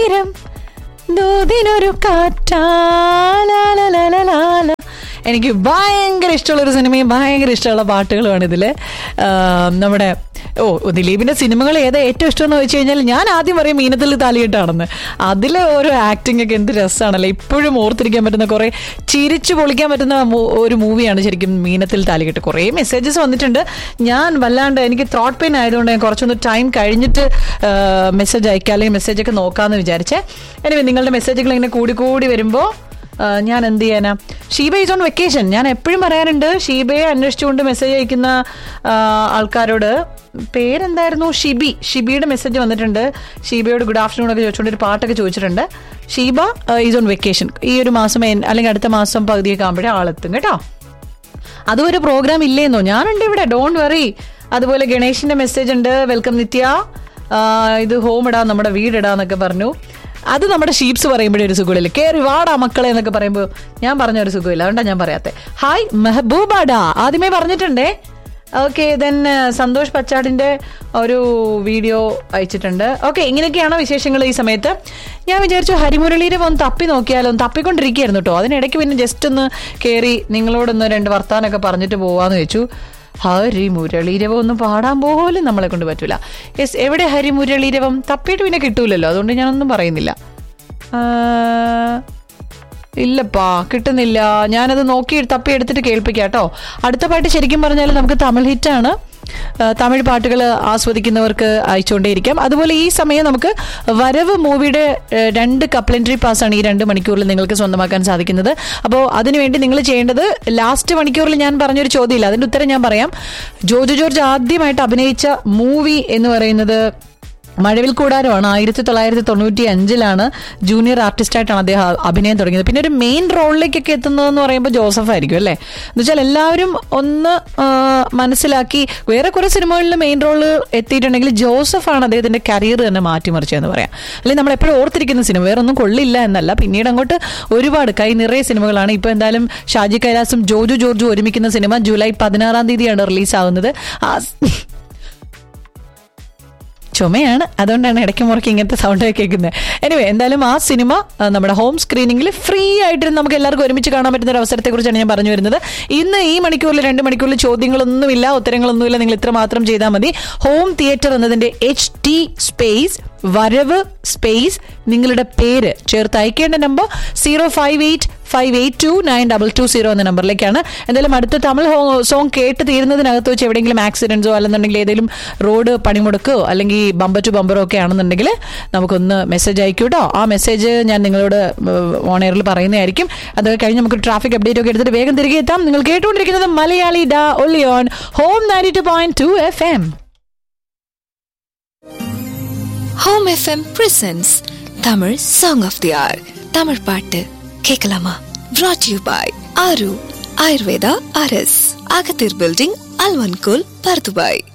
തീരം ദൂതിനൊരു കാറ്റാലാല എനിക്ക് ഭയങ്കര ഇഷ്ടമുള്ള ഒരു സിനിമയും ഭയങ്കര ഇഷ്ടമുള്ള പാട്ടുകളുമാണ് ഇതിൽ നമ്മുടെ ഓ ദിലീപിന്റെ സിനിമകൾ ഏതാ ഏറ്റവും ഇഷ്ടമെന്ന് വെച്ച് കഴിഞ്ഞാൽ ഞാൻ ആദ്യം പറയും മീനത്തിൽ താലിയിട്ടാണെന്ന് അതിലെ ഓരോ ആക്ടിംഗ് ഒക്കെ എന്ത് രസമാണല്ലോ ഇപ്പോഴും ഓർത്തിരിക്കാൻ പറ്റുന്ന കുറെ ചിരിച്ചു പൊളിക്കാൻ പറ്റുന്ന മൂ- ഒരു മൂവിയാണ് ശരിക്കും മീനത്തിൽ താലികെട്ട് കുറേ മെസ്സേജസ് വന്നിട്ടുണ്ട് ഞാൻ വല്ലാണ്ട് എനിക്ക് ത്രോട്ട് പെയിൻ ആയതുകൊണ്ട് ഞാൻ കുറച്ചൊന്ന് ടൈം കഴിഞ്ഞിട്ട് മെസ്സേജ് അയക്കാം അല്ലെങ്കിൽ മെസ്സേജ് ഒക്കെ നോക്കാമെന്ന് വിചാരിച്ചേ എനിവേ നിങ്ങളുടെ മെസ്സേജുകൾ ഇങ്ങനെ കൂടി കൂടി വരുമ്പോൾ ഞാൻ എന്ത് ചെയ്യാനാ ഷീബ ഈസ് ഓൺ വെക്കേഷൻ ഞാൻ എപ്പോഴും പറയാറുണ്ട് ഷീബയെ അന്വേഷിച്ചുകൊണ്ട് മെസ്സേജ് അയക്കുന്ന ആ, ആൾക്കാരോട് പേരെന്തായിരുന്നു ഷിബി ഷിബിയുടെ മെസ്സേജ് വന്നിട്ടുണ്ട് ഷീബയോട് ഗുഡ് ആഫ്റ്റർനൂൺ ഒക്കെ ചോദിച്ചുകൊണ്ട് ഒരു പാട്ടൊക്കെ ചോദിച്ചിട്ടുണ്ട് ഷീബ ഈസ് ഓൺ വെക്കേഷൻ ഈ ഒരു മാസം എൻ- അല്ലെങ്കിൽ അടുത്ത മാസം പകുതിയൊക്കെ ആകുമ്പോഴേ ആളെത്തും കേട്ടോ അതും ഒരു പ്രോഗ്രാം ഇല്ലേന്നോ ഞാനുണ്ട് ഇവിടെ ഡോണ്ട് വറി അതുപോലെ ഗണേഷിന്റെ മെസ്സേജ് ഉണ്ട് വെൽക്കം നിത്യ ആ, ഇത് ഹോം ഇടാ നമ്മുടെ വീടിടാന്നൊക്കെ പറഞ്ഞു അത് നമ്മുടെ ഷീപ്സ് പറയുമ്പോഴേ ഒരു സുഖമില്ല കയറി വാടാ മക്കളെ എന്നൊക്കെ പറയുമ്പോൾ ഞാൻ പറഞ്ഞ ഒരു സുഖമില്ല അതുകൊണ്ടാണ് ഞാൻ പറയാത്തെ ഹായ് മെഹബൂബാടാ ആദ്യമേ പറഞ്ഞിട്ടുണ്ടേ ഓക്കെ ദെൻ സന്തോഷ് പച്ചാടിന്റെ ഒരു വീഡിയോ അയച്ചിട്ടുണ്ട് ഓക്കെ ഇങ്ങനെയൊക്കെയാണോ വിശേഷങ്ങൾ ഈ സമയത്ത് ഞാൻ വിചാരിച്ചു ഹരിമുരളിയുടെ ഒന്ന് തപ്പി നോക്കിയാലോ ഒന്ന് തപ്പിക്കൊണ്ടിരിക്കുകയായിരുന്നു കേട്ടോ അതിനിടയ്ക്ക് പിന്നെ ജസ്റ്റ് ഒന്ന് കയറി നിങ്ങളോടൊന്ന് രണ്ട് വർത്താനൊക്കെ പറഞ്ഞിട്ട് പോവാന്ന് വെച്ചു ഹരി മുരളീരവം ഒന്നും പാടാൻ പോലും നമ്മളെ കൊണ്ട് പറ്റൂല യെസ് എവിടെ ഹരി മുരളീരവം തപ്പിയിട്ട് പിന്നെ കിട്ടൂലല്ലോ അതുകൊണ്ട് ഞാനൊന്നും പറയുന്നില്ല ആ, ഇല്ലപ്പാ കിട്ടുന്നില്ല ഞാനത് നോക്കി തപ്പി എടുത്തിട്ട് കേൾപ്പിക്കാം കേട്ടോ അടുത്ത പാട്ട് ശരിക്കും പറഞ്ഞാൽ നമുക്ക് തമിഴ് ഹിറ്റാണ് ആ, തമിഴ് പാട്ടുകൾ ആസ്വദിക്കുന്നവർക്ക് അയച്ചുകൊണ്ടേയിരിക്കാം അതുപോലെ ഈ സമയം നമുക്ക് വരവ് മൂവിയുടെ ഏ, രണ്ട് കപ്ലൻട്രി പാസ്സാണ് ഈ രണ്ട് മണിക്കൂറിൽ നിങ്ങൾക്ക് സ്വന്തമാക്കാൻ സാധിക്കുന്നത് അപ്പോൾ അതിനുവേണ്ടി നിങ്ങൾ ചെയ്യേണ്ടത് ലാസ്റ്റ് മണിക്കൂറിൽ ഞാൻ പറഞ്ഞൊരു ചോദ്യമില്ല അതിൻ്റെ ഉത്തരം ഞാൻ പറയാം ജോജു ജോർജ് ആദ്യമായിട്ട് അഭിനയിച്ച മൂവി എന്ന് പറയുന്നത് മഴവിൽ കൂടാരമാണ് ആയിരത്തി തൊള്ളായിരത്തി തൊണ്ണൂറ്റി അഞ്ചിലാണ് ജൂനിയർ ആർട്ടിസ്റ്റായിട്ടാണ് അദ്ദേഹം അ- അഭിനയം തുടങ്ങിയത് പിന്നെ ഒരു മെയിൻ റോളിലേക്കൊക്കെ എത്തുന്നതെന്ന് പറയുമ്പോൾ ജോസഫ് ആയിരിക്കും അല്ലേ എന്ന് വെച്ചാൽ എല്ലാവരും ഒന്ന് ആ, മനസ്സിലാക്കി വേറെ കുറെ സിനിമകളിൽ മെയിൻ റോള് എത്തിയിട്ടുണ്ടെങ്കിൽ ജോസഫാണ് അദ്ദേഹത്തിന്റെ കരിയർ തന്നെ മാറ്റിമറിച്ചതെന്ന് പറയാം അല്ലെങ്കിൽ നമ്മൾ എപ്പോഴും ഓർത്തിരിക്കുന്ന സിനിമ വേറെ ഒന്നും കൊള്ളില്ല എന്നല്ല പിന്നീട് അങ്ങോട്ട് ഒരുപാട് കൈ നിറയെ സിനിമകളാണ് ഇപ്പോൾ എന്തായാലും ഷാജി കൈലാസും ജോജു ജോർജും ഒരുമിക്കുന്ന സിനിമ ജൂലൈ പതിനാറാം തീയതിയാണ് റിലീസാവുന്നത് ആ ചുമയാണ് അതുകൊണ്ടാണ് ഇടയ്ക്ക് മുറയ്ക്ക് ഇങ്ങനത്തെ സൗണ്ട് ഒക്കെ കേൾക്കുന്നത് എനിവേ എന്തായാലും ആ സിനിമ ആ, നമ്മുടെ ഹോം സ്ക്രീനിങ്ങിൽ ഫ്രീ ആയിട്ട് നമുക്ക് എല്ലാവർക്കും ഒരുമിച്ച് കാണാൻ പറ്റുന്ന ഒരു അവസരത്തെക്കുറിച്ചാണ് ഞാൻ പറഞ്ഞു വരുന്നത് ഇന്ന് ഈ മണിക്കൂറിൽ രണ്ട് മണിക്കൂറിൽ ചോദ്യങ്ങളൊന്നുമില്ല ഉത്തരങ്ങളൊന്നുമില്ല നിങ്ങൾ ഇത്ര മാത്രം ചെയ്താൽ മതി ഹോം തിയേറ്റർ എന്നതിന്റെ എച്ച് ടി സ്പേസ് വരവ് സ്പേസ് നിങ്ങളുടെ പേര് ചേർത്ത് അയക്കേണ്ട number zero five eight five eight two nine double two zero എന്ന നമ്പറിലേക്കാണ് എന്തായാലും അടുത്ത തമിഴ് സോങ് കേട്ട് തീരുന്നതിനകത്ത് വെച്ച് എവിടെയെങ്കിലും ആക്സിഡൻസോ അല്ലെന്നുണ്ടെങ്കിൽ ഏതെങ്കിലും റോഡ് പണിമുടക്കോ അല്ലെങ്കിൽ ബമ്പർ ടു ബമ്പറോ ഒക്കെ ആണെന്നുണ്ടെങ്കിൽ നമുക്കൊന്ന് മെസ്സേജ് അയക്കൂട്ടോ ആ മെസ്സേജ് ഞാൻ നിങ്ങളോട് ഓൺ എയറിൽ പറയുന്നതായിരിക്കും അത് കഴിഞ്ഞ് നമുക്ക് ട്രാഫിക് അപ്ഡേറ്റ് ഒക്കെ എടുത്തിട്ട് വേഗം തിരികെ എത്താം നിങ്ങൾ കേട്ടുകൊണ്ടിരിക്കുന്നത് മലയാളി ഡാ ഒല്ലി on home ninety two point two F M home FM presents Tamil song of the hour Tamil பாட்டு கேட்கலாமா brought யூ பாய் ஆரு ஆயுர்வேதா ஆர்எஸ் அகத்தீர் பில்டிங் அல்வன்கோல் பர்துபாய்